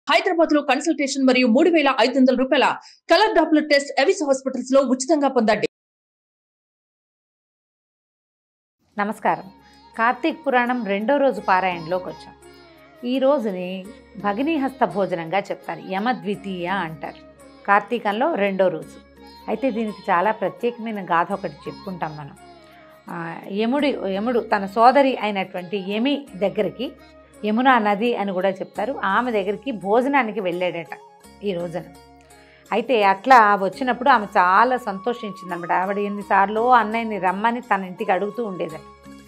హైదరాబాద్ లో కన్సల్టేషన్ మరియు మూడు వేల ఐదు వందల రూపాయల colour Doppler test Avis hospitals లో ఉచితంగా పొందండి నమస్కారం కార్తీక్ పురాణం రెండో రోజు పారాయణలోకి వచ్చాం ఈ రోజుని భగినీహస్త భోజనంగా చెప్తారు యమద్వితీయ అంటారు కార్తీకంలో రెండో రోజు అయితే దీనికి చాలా ప్రత్యేకమైన గాథ ఒకటి చెప్పుకుంటాం మనం ఆ, యముడి యముడు తన సోదరి అయినటువంటి యమి దగ్గరికి యమునా నది అని కూడా చెప్తారు ఆమె దగ్గరికి భోజనానికి వెళ్ళాడట ఈ రోజున అయితే అట్లా వచ్చినప్పుడు ఆమె చాలా సంతోషించింది అనమాట ఆవిడ ఎన్నిసార్లు అన్నయ్యని రమ్మని తన ఇంటికి అడుగుతూ ఉండేదట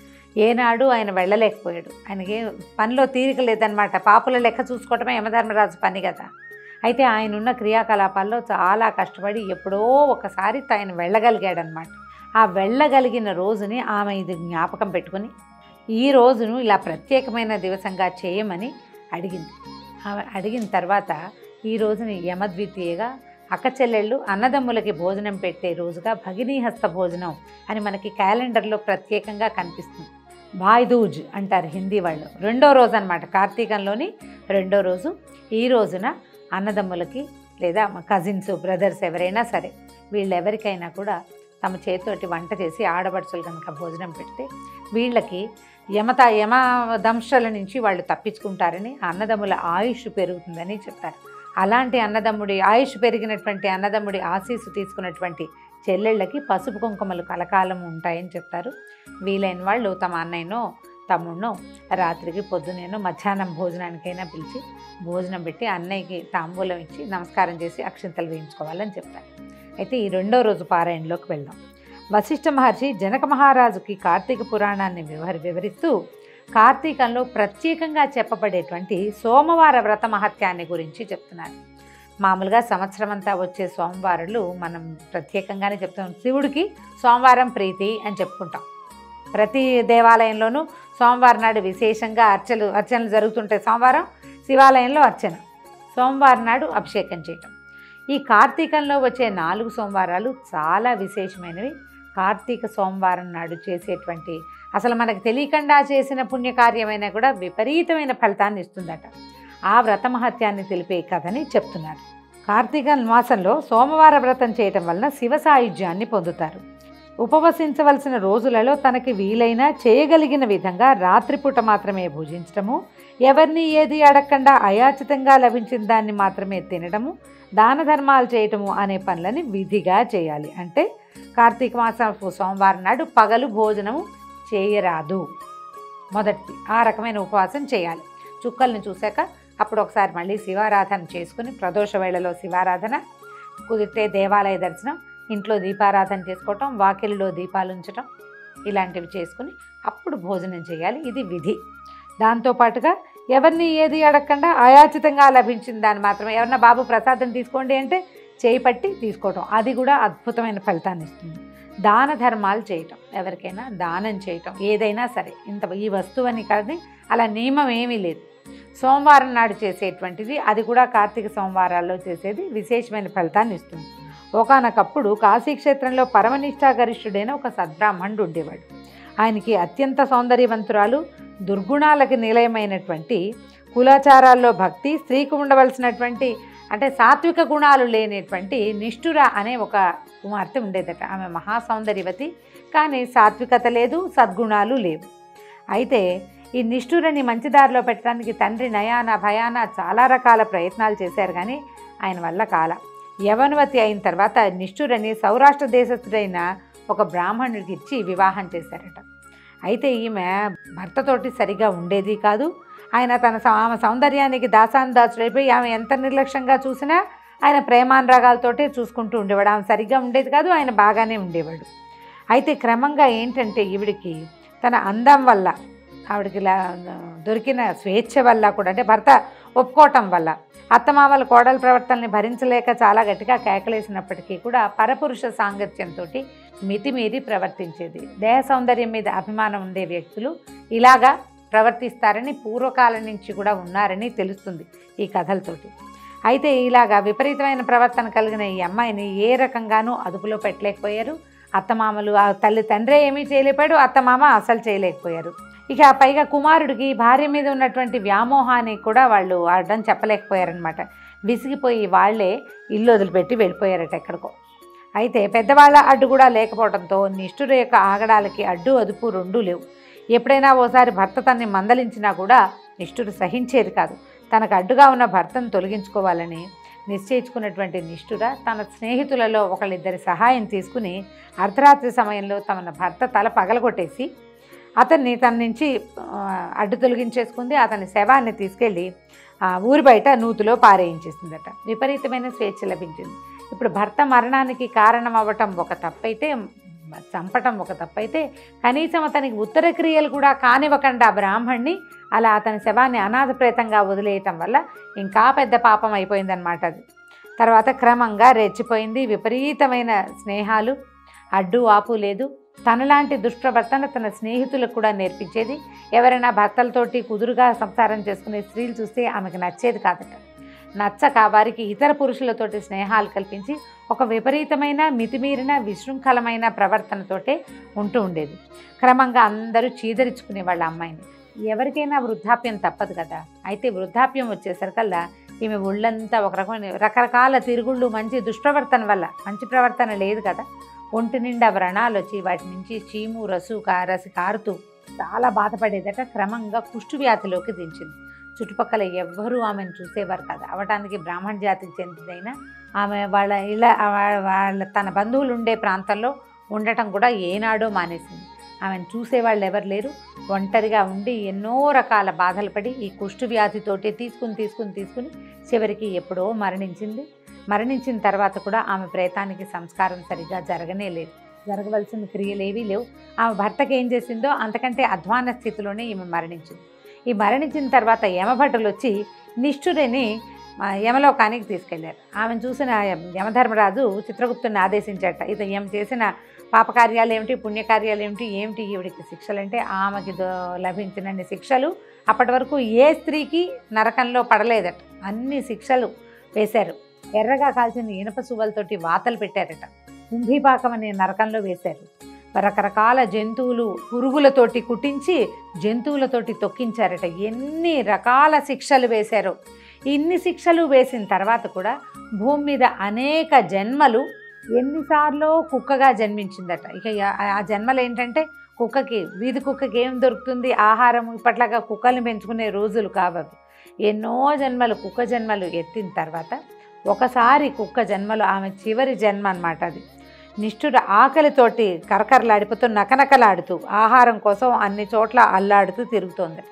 ఏనాడు ఆయన వెళ్ళలేకపోయాడు ఆయనకి పనిలో తీరిక లేదనమాట పాపుల లెక్క చూసుకోవటమే యమధర్మరాజు పని కదా అయితే ఆయన ఉన్న క్రియాకలాపాల్లో చాలా కష్టపడి ఎప్పుడో ఒకసారి ఆయన వెళ్ళగలిగాడనమాట ఆ వెళ్ళగలిగిన రోజుని ఆమె ఇది జ్ఞాపకం పెట్టుకొని ఈ రోజును ఇలా ప్రత్యేకమైన దివసంగా చేయమని అడిగింది ఆమె అడిగిన తర్వాత ఈ రోజుని యమద్వితీయగా అక్క చెల్లెళ్ళు అన్నదమ్ములకి భోజనం పెట్టే రోజుగా భగినీహస్త భోజనం అని మనకి క్యాలెండర్లో ప్రత్యేకంగా కనిపిస్తుంది భాయ్దూజ్ అంటారు హిందీ వాళ్ళు రెండో రోజు అనమాట కార్తీకంలోని రెండో రోజు ఈ రోజున అన్నదమ్ములకి లేదా మా కజిన్స్ బ్రదర్స్ ఎవరైనా సరే వీళ్ళెవరికైనా కూడా తమ చేతితోటి వంట చేసి ఆడపడుచులు కనుక భోజనం పెడితే వీళ్ళకి యమత యమ దంశల నుంచి వాళ్ళు తప్పించుకుంటారని ఆ అన్నదమ్ముల ఆయుష్ పెరుగుతుందని చెప్తారు అలాంటి అన్నదమ్ముడి ఆయుష్ పెరిగినటువంటి అన్నదమ్ముడి ఆశీస్సు తీసుకున్నటువంటి చెల్లెళ్ళకి పసుపు కుంకుమలు కలకాలం ఉంటాయని చెప్తారు వీలైన వాళ్ళు తమ అన్నయ్యనో తమ్ముడినో రాత్రికి పొద్దునేనో మధ్యాహ్నం భోజనానికైనా పిలిచి భోజనం పెట్టి అన్నయ్యకి తాంబూలం ఇచ్చి నమస్కారం చేసి అక్షింతలు వేయించుకోవాలని చెప్తారు అయితే ఈ రెండో రోజు పారాయణలోకి వెళ్దాం వశిష్ఠ మహర్షి జనక మహారాజుకి కార్తీక పురాణాన్ని వివరి వివరిస్తూ కార్తీకంలో ప్రత్యేకంగా చెప్పబడేటువంటి సోమవార వ్రత మహత్యాన్ని గురించి చెప్తున్నారు మామూలుగా సంవత్సరం అంతా వచ్చే సోమవారాలు మనం ప్రత్యేకంగానే చెప్తాం శివుడికి సోమవారం ప్రీతి అని చెప్పుకుంటాం ప్రతి దేవాలయంలోనూ సోమవారం నాడు విశేషంగా అర్చలు అర్చనలు జరుగుతుంటాయి సోమవారం శివాలయంలో అర్చన సోమవారం నాడు అభిషేకం చేయటం ఈ కార్తీకంలో వచ్చే నాలుగు సోమవారాలు చాలా విశేషమైనవి కార్తీక సోమవారం నాడు చేసేటువంటి అసలు మనకు తెలియకుండా చేసిన పుణ్యకార్యమైనా కూడా విపరీతమైన ఫలితాన్ని ఇస్తుందట ఆ వ్రత మహత్యాన్ని తెలిపే కథని చెప్తున్నారు కార్తీక మాసంలో సోమవార వ్రతం చేయటం వలన శివ సాయుధ్యాన్ని పొందుతారు ఉపవసించవలసిన రోజులలో తనకి వీలైనా చేయగలిగిన విధంగా రాత్రిపూట మాత్రమే భుజించటము ఎవరిని ఏది అడగకుండా అయాచితంగా లభించిన దాన్ని మాత్రమే తినడము దాన ధర్మాలు చేయటము అనే పనులని విధిగా చేయాలి అంటే కార్తీక మాసం సోమవారం నాడు పగలు భోజనము చేయరాదు మొదటిది ఆ రకమైన ఉపవాసం చేయాలి చుక్కల్ని చూశాక అప్పుడు ఒకసారి మళ్ళీ శివారాధన చేసుకుని ప్రదోష వేళలో శివారాధన కుదిరితే దేవాలయ దర్శనం ఇంట్లో దీపారాధన చేసుకోవటం వాకిలిలో దీపాలు ఉంచటం ఇలాంటివి చేసుకుని అప్పుడు భోజనం చేయాలి ఇది విధి దాంతోపాటుగా ఎవరిని ఏది అడగకుండా అయాచితంగా లభించిన దాన్ని మాత్రమే ఎవరన్నా బాబు ప్రసాదం తీసుకోండి అంటే చేయి పట్టి తీసుకోవటం అది కూడా అద్భుతమైన ఫలితాన్ని ఇస్తుంది దాన ధర్మాలు చేయటం ఎవరికైనా దానం చేయటం ఏదైనా సరే ఇంత ఈ వస్తువని కాదు అలా నియమం ఏమీ లేదు సోమవారం నాడు చేసేటువంటిది అది కూడా కార్తీక సోమవారాల్లో చేసేది విశేషమైన ఫలితాన్ని ఇస్తుంది ఒకనకప్పుడు కాశీక్షేత్రంలో పరమనిష్టాగరిష్ఠుడైన ఒక సద్బ్రాహ్మణుడు ఉండేవాడు ఆయనకి అత్యంత సౌందర్యవంతురాలు దుర్గుణాలకి నిలయమైనటువంటి కులాచారాల్లో భక్తి స్త్రీకి ఉండవలసినటువంటి అంటే సాత్విక గుణాలు లేనటువంటి నిష్ఠుర అనే ఒక కుమార్తె ఉండేదట ఆమె మహాసౌందర్యవతి కానీ సాత్వికత లేదు సద్గుణాలు లేవు అయితే ఈ నిష్ఠురని మంచి దారిలో పెట్టడానికి తండ్రి నయాన భయాన చాలా రకాల ప్రయత్నాలు చేశారు కానీ ఆయన వల్ల కాల యవనవతి అయిన తర్వాత నిష్ఠురని సౌరాష్ట్ర దేశస్థుడైన ఒక బ్రాహ్మణుడికి ఇచ్చి వివాహం చేశారట అయితే ఈమె భర్తతోటి సరిగా ఉండేది కాదు ఆయన తన సౌ- ఆమె సౌందర్యానికి దాసానుదాసుడైపోయి ఆమె ఎంత నిర్లక్ష్యంగా చూసినా ఆయన ప్రేమానురాగాలతోటే చూసుకుంటూ ఉండేవాడు ఆమె సరిగ్గా ఉండేది కాదు ఆయన బాగానే ఉండేవాడు అయితే క్రమంగా ఏంటంటే ఈవిడికి తన అందం వల్ల ఆవిడకి ఇలా దొరికిన స్వేచ్ఛ వల్ల కూడా అంటే భర్త ఒప్పుకోవటం వల్ల అత్తమామల కోడల ప్రవర్తనని భరించలేక చాలా గట్టిగా కేకలేసినప్పటికీ కూడా పరపురుష సాంగత్యంతో మితిమీరి ప్రవర్తించేది దేహ సౌందర్యం మీద అభిమానం ఉండే వ్యక్తులు ఇలాగా ప్రవర్తిస్తారని పూర్వకాలం నుంచి కూడా ఉన్నారని తెలుస్తుంది ఈ కథలతోటి అయితే ఇలాగా విపరీతమైన ప్రవర్తన కలిగిన ఈ అమ్మాయిని ఏ రకంగానూ అదుపులో పెట్టలేకపోయారు అత్తమామలు ఆ తల్లి తండ్రి ఏమీ చేయలేకపోయాడు అత్తమామ అసలు చేయలేకపోయారు ఇక పైగా కుమారుడికి భార్య మీద ఉన్నటువంటి వ్యామోహాన్ని కూడా వాళ్ళు అడ్డం చెప్పలేకపోయారనమాట విసిగిపోయి వాళ్ళే ఇల్లు వదిలిపెట్టి వెళ్ళిపోయారట ఎక్కడికో అయితే పెద్దవాళ్ళ అడ్డు కూడా లేకపోవడంతో నిష్ఠుర యొక్క ఆగడాలకి అడ్డు అదుపు రెండూ లేవు ఎప్పుడైనా ఓసారి భర్త తన్ని మందలించినా కూడా నిష్ఠుడు సహించేది కాదు తనకు అడ్డుగా ఉన్న భర్తను తొలగించుకోవాలని నిశ్చయించుకున్నటువంటి నిష్ఠుర తన స్నేహితులలో ఒకళ్ళిద్దరి సహాయం తీసుకుని అర్ధరాత్రి సమయంలో తమ భర్త తల పగలగొట్టేసి అతన్ని తన నుంచి ఆ, అడ్డు తొలగించేసుకుంది అతని శవాన్ని తీసుకెళ్ళి ఆ, ఊరి బయట నూతిలో పారేయించేసిందట విపరీతమైన స్వేచ్ఛ లభించింది ఇప్పుడు భర్త మరణానికి కారణం అవ్వటం ఒక తప్పైతే చంపటం ఒక తప్పైతే కనీసం అతనికి ఉత్తర క్రియలు కూడా కానివ్వకుండా ఆ బ్రాహ్మణ్ణి అలా అతని శవాన్ని అనాథప్రేతంగా వదిలేయటం వల్ల ఇంకా పెద్ద పాపం అయిపోయిందనమాట అది తర్వాత క్రమంగా రెచ్చిపోయింది విపరీతమైన స్నేహాలు అడ్డు ఆపు లేదు తనలాంటి దుష్ప్రవర్తన తన స్నేహితులకు కూడా నేర్పించేది ఎవరైనా భర్తలతోటి కుదురుగా సంసారం చేసుకునే స్త్రీలు చూస్తే ఆమెకు నచ్చేది కాదట నచ్చక వారికి ఇతర పురుషులతోటి స్నేహాలు కల్పించి ఒక విపరీతమైన మితిమీరిన విశృంఖలమైన ప్రవర్తనతోటే ఉంటూ ఉండేది క్రమంగా అందరూ చీదరించుకునే వాళ్ళ అమ్మాయిని ఎవరికైనా వృద్ధాప్యం తప్పదు కదా అయితే వృద్ధాప్యం వచ్చేసరికల్లా ఈమె ఒళ్ళంతా ఒక రకమైన రకరకాల తిరుగుళ్ళు మంచి దుష్ప్రవర్తన వల్ల మంచి ప్రవర్తన లేదు కదా ఒంటి నిండా వ్రణాలు వచ్చి వాటి నుంచి చీము రసు కారసి కారుతూ చాలా బాధపడేదట క్రమంగా కుష్టు వ్యాధిలోకి దించింది చుట్టుపక్కల ఎవ్వరూ ఆమెను చూసేవారు కాదు అవటానికి బ్రాహ్మణ జాతికి చెందినైన ఆమె వాళ్ళ ఇలా వా- వాళ్ళ తన బంధువులు ఉండే ప్రాంతంలో ఉండటం కూడా ఏనాడో మానేసింది ఆమెను చూసేవాళ్ళు ఎవరు లేరు ఒంటరిగా ఉండి ఎన్నో రకాల బాధలు పడి ఈ కుష్టు వ్యాధితోటి తీసుకుని తీసుకుని తీసుకుని చివరికి ఎప్పుడో మరణించింది మరణించిన తర్వాత కూడా ఆమె ప్రేతానికి సంస్కారం సరిగా జరగనే లేదు జరగవలసిన క్రియలు ఏవీ లేవు ఆమె భర్తకి ఏం చేసిందో అంతకంటే అధ్వాన స్థితిలోనే ఈమె మరణించింది ఈ మరణించిన తర్వాత యమభటులు వచ్చి నిష్ఠుడిని ఆ, యమలోకానికి తీసుకెళ్లారు ఆమెను చూసిన యమధర్మరాజు చిత్రగుప్తుని ఆదేశించాట ఇది ఈమె చేసిన పాపకార్యాలు ఏమిటి పుణ్యకార్యాలు ఏమిటి ఏమిటి ఈవిడికి శిక్షలు అంటే ఆమెకి దో- లభించినన్ని శిక్షలు అప్పటి వరకు ఏ స్త్రీకి నరకంలో పడలేదట అన్ని శిక్షలు వేశారు ఎర్రగా కాల్చిన ఇనప సువ్వలతోటి వాతలు పెట్టారట కుంభీపాకం అనే నరకంలో వేశారు రకరకాల జంతువులు పురుగులతోటి కుట్టించి జంతువులతోటి తొక్కించారట ఎన్ని రకాల శిక్షలు వేశారో ఇన్ని శిక్షలు వేసిన తర్వాత కూడా భూమి మీద అనేక జన్మలు ఎన్నిసార్లు కుక్కగా జన్మించిందట ఇక ఆ- ఆ జన్మలు ఏంటంటే కుక్కకి వీధి కుక్కకి ఏం దొరుకుతుంది ఆహారం ఇప్పట్లాగా కుక్కల్ని పెంచుకునే రోజులు కావవి ఎన్నో జన్మలు కుక్క జన్మలు ఎత్తిన తర్వాత ఒకసారి కుక్క జన్మలు ఆమె చివరి జన్మ అన్నమాట అది నిష్ఠుర ఆకలితోటి కరకరలాడిపోతూ నకనకలాడుతూ ఆహారం కోసం అన్ని చోట్ల అల్లాడుతూ తిరుగుతోంది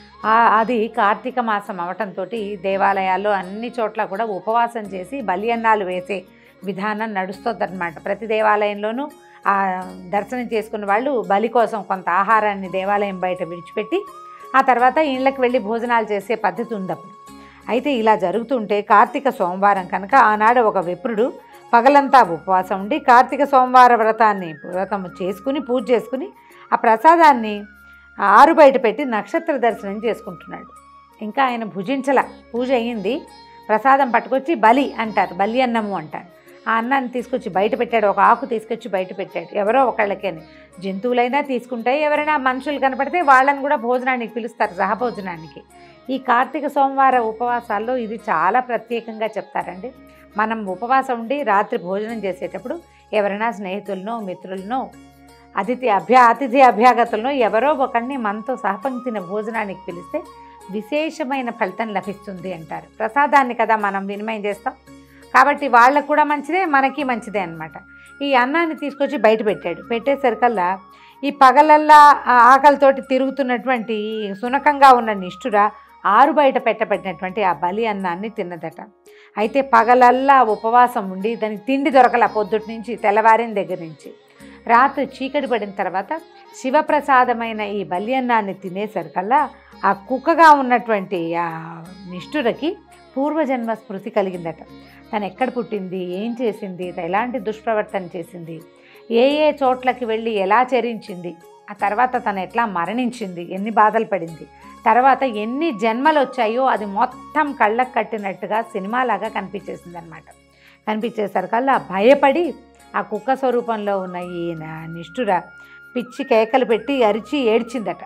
ఆ- అది కార్తీక మాసం అవటంతో దేవాలయాల్లో అన్ని చోట్ల కూడా ఉపవాసం చేసి బలియన్నాలు వేసే విధానం నడుస్తుందన్నమాట ప్రతి దేవాలయంలోనూ ఆ దర్శనం చేసుకున్న వాళ్ళు బలి కోసం కొంత ఆహారాన్ని దేవాలయం బయట విడిచిపెట్టి ఆ తర్వాత ఇళ్ళకి వెళ్ళి భోజనాలు చేసే పద్ధతి ఉంది అప్పుడు అయితే ఇలా జరుగుతుంటే కార్తీక సోమవారం కనుక ఆనాడు ఒక విప్రుడు పగలంతా ఉపవాసం ఉండి కార్తీక సోమవార వ్రతాన్ని వ్రతం చేసుకుని పూజ చేసుకుని ఆ ప్రసాదాన్ని ఆరు బయట పెట్టి నక్షత్ర దర్శనం చేసుకుంటున్నాడు ఇంకా ఆయన భుజించల పూజ అయ్యింది ప్రసాదం పట్టుకొచ్చి బలి అంటారు బలి అన్నము అంటారు ఆ అన్నాన్ని తీసుకొచ్చి బయట పెట్టాడు ఒక ఆకు తీసుకొచ్చి బయట పెట్టాడు ఎవరో ఒకళ్ళకి అని జంతువులైనా తీసుకుంటాయి ఎవరైనా మనుషులు కనపడితే వాళ్ళని కూడా భోజనానికి పిలుస్తారు సహభోజనానికి ఈ కార్తీక సోమవార ఉపవాసాల్లో ఇది చాలా ప్రత్యేకంగా చెప్తారండి మనం ఉపవాసం ఉండి రాత్రి భోజనం చేసేటప్పుడు ఎవరైనా స్నేహితులనో మిత్రులనో అతిథి అభ్యా అతిథి అభ్యాగతులను ఎవరో ఒకరిని మనతో సహపంక్తిన భోజనానికి పిలిస్తే విశేషమైన ఫలితం లభిస్తుంది అంటారు ప్రసాదాన్ని కదా మనం వినిమయం చేస్తాం కాబట్టి వాళ్ళకు కూడా మంచిదే మనకి మంచిదే అన్నమాట ఈ అన్నాన్ని తీసుకొచ్చి బయట పెట్టాడు పెట్టేసరికల్లా ఈ పగలల్లా ఆ ఆకలితోటి తిరుగుతున్నటువంటి ఈ సునకంగా ఉన్న నిష్ఠుర ఆరు బయట పెట్టబడినటువంటి ఆ బలి అన్నాన్ని తిన్నదట అయితే పగలల్లా ఉపవాసం ఉండి దానికి తిండి దొరకల పొద్దుటి నుంచి తెల్లవారిన దగ్గర నుంచి రాత్రి చీకటి పడిన తర్వాత శివప్రసాదమైన ఈ బలి అన్నాన్ని తినేసరికల్లా ఆ కుక్కగా ఉన్నటువంటి ఆ నిష్ఠురకి పూర్వజన్మ స్మృతి కలిగిందట తను ఎక్కడ పుట్టింది ఏం చేసింది ఎలాంటి దుష్ప్రవర్తన చేసింది ఏ ఏ చోట్లకి వెళ్ళి ఎలా చరించింది ఆ తర్వాత తను ఎట్లా మరణించింది ఎన్ని బాధలు పడింది తర్వాత ఎన్ని జన్మలు వచ్చాయో అది మొత్తం కళ్ళకు కట్టినట్టుగా సినిమాలాగా కనిపించేసింది అనమాట కనిపించేసరికల్లా భయపడి ఆ కుక్క స్వరూపంలో ఉన్న ఈ నా- నిష్ఠుర పిచ్చి కేకలు పెట్టి అరిచి ఏడ్చిందట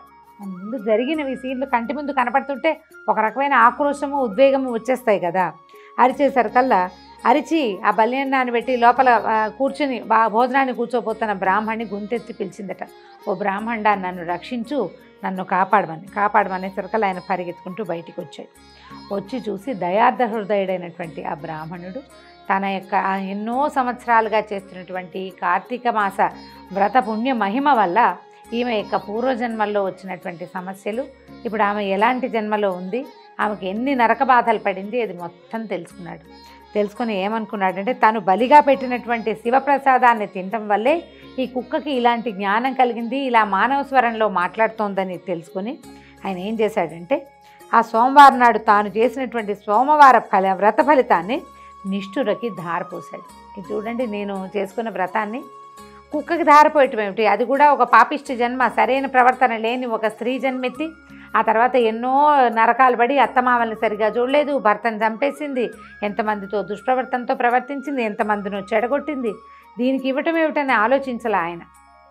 ఆ ముందు జరిగినవి సీన్లు కంటి ముందు కనపడుతుంటే ఒక రకమైన ఆక్రోశము ఉద్వేగము వచ్చేస్తాయి కదా అరిచేసరికల్లా అరిచి ఆ బల్యన్నాన్ని పెట్టి లోపల ఆ, కూర్చుని బా భోజనాన్ని కూర్చోబోతున్న బ్రాహ్మణ్ణి గొంతెత్తి పిలిచిందట ఓ బ్రాహ్మణ నన్ను రక్షించు నన్ను కాపాడమని కాపాడమనేసరికల్లా ఆయన పరిగెత్తుకుంటూ బయటికి వచ్చాడు వచ్చి చూసి దయార్థ హృదయుడైనటువంటి ఆ బ్రాహ్మణుడు తన యొక్క ఆ ఎన్నో సంవత్సరాలుగా చేస్తున్నటువంటి కార్తీక మాస వ్రత పుణ్య మహిమ వల్ల ఈమె యొక్క పూర్వజన్మల్లో వచ్చినటువంటి సమస్యలు ఇప్పుడు ఆమె ఎలాంటి జన్మలో ఉంది ఆమెకు ఎన్ని నరక బాధలు పడింది అది మొత్తం తెలుసుకున్నాడు తెలుసుకుని ఏమనుకున్నాడంటే తను బలిగా పెట్టినటువంటి శివప్రసాదాన్ని తినటం వల్లే ఈ కుక్కకి ఇలాంటి జ్ఞానం కలిగింది ఇలా మానవ స్వరంలో మాట్లాడుతోందని తెలుసుకుని ఆయన ఏం చేశాడంటే ఆ సోమవారం నాడు తాను చేసినటువంటి సోమవార ఫల వ్రత ఫలితాన్ని నిష్ఠురకి ధారపోశాడు ఇది చూడండి నేను చేసుకున్న వ్రతాన్ని కుక్కకి ధారపోయటం ఏమిటి అది కూడా ఒక పాపిష్టి జన్మ సరైన ప్రవర్తన లేని ఒక స్త్రీ జన్మెత్తి ఆ తర్వాత ఎన్నో నరకాలు పడి అత్తమామల్ని సరిగా చూడలేదు భర్తను చంపేసింది ఎంతమందితో దుష్ప్రవర్తనతో ప్రవర్తించింది ఎంతమందినో చెడగొట్టింది దీనికి ఇవ్వటం ఏమిటని ఆలోచించాల ఆయన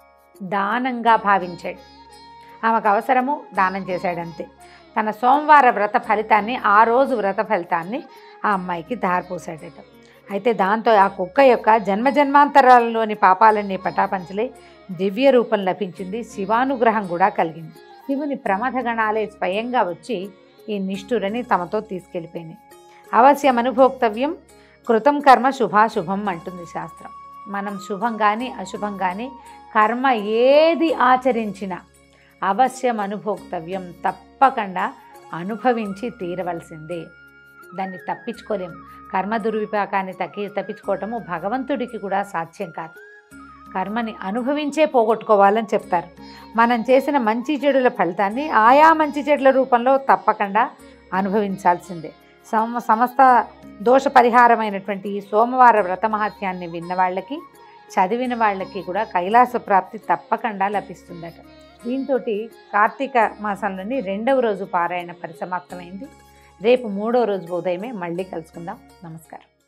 దానంగా భావించాడు ఆమెకు అవసరము దానం చేశాడంతే తన సోమవార వ్రత ఫలితాన్ని ఆ రోజు వ్రత ఫలితాన్ని ఆ అమ్మాయికి దారిపోసాడట అయితే దాంతో ఆ కుక్క యొక్క జన్మ జన్మాంతరాలలోని పాపాలన్నీ పటాపంచలే దివ్య రూపం లభించింది శివానుగ్రహం కూడా కలిగింది శివుని ప్రమథగణాలే స్వయంగా వచ్చి ఈ నిష్ఠురని తమతో తీసుకెళ్ళిపోయినాయి అవశ్యం అనుభోక్తవ్యం కృతం కర్మ శుభాశుభం అంటుంది శాస్త్రం మనం శుభం కానీ అశుభం కానీ కర్మ ఏది ఆచరించినా అవశ్యం అనుభోక్తవ్యం తప్పకుండా అనుభవించి తీరవలసిందే దాన్ని తప్పించుకోలేం కర్మ దుర్విపాకాన్ని తగ్గి తప్పించుకోవటము భగవంతుడికి కూడా సాధ్యం కాదు కర్మని అనుభవించే పోగొట్టుకోవాలని చెప్తారు మనం చేసిన మంచి చెడుల ఫలితాన్ని ఆయా మంచి చెడుల రూపంలో తప్పకుండా అనుభవించాల్సిందే సమ సమస్త దోష పరిహారమైనటువంటి ఈ సోమవార వ్రత మహత్యాన్ని విన్న వాళ్ళకి చదివిన వాళ్ళకి కూడా కైలాస ప్రాప్తి తప్పకుండా లభిస్తుందట దీంతో కార్తీక మాసంలోని రెండవ రోజు పారాయణ పరిసమాప్తమైంది రేపు మూడో రోజు ఉదయమే మళ్ళీ కలుసుకుందాం నమస్కారం